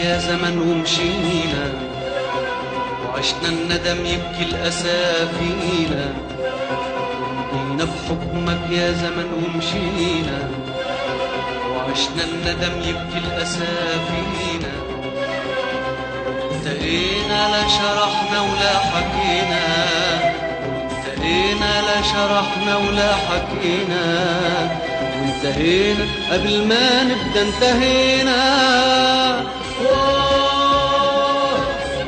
يا زمن ومشينا وعشنا الندم يبكي الأسى فينا جينا في حكمك يا زمن ومشينا وعشنا الندم يبكي الأسى فينا التقينا لا شرحنا ولا حكينا التقينا لا شرحنا ولا حكينا وانتهينا قبل ما نبدا انتهينا واه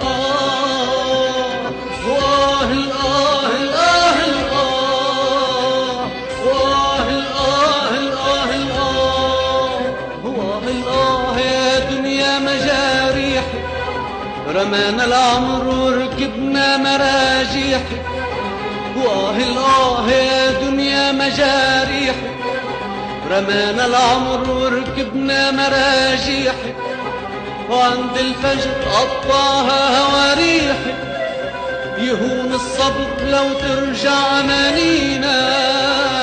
آه واه الآه الآه الآه واه الآه الآه الآه واه الآه يا دنيا مجاريحي رمانا العمر وركبنا مراجيحي واه الآه يا دنيا مجاريحي رمانا العمر وركبنا مراجيحي وعند الفجر قطعها هواريحي يهون الصبر لو ترجع أمانينا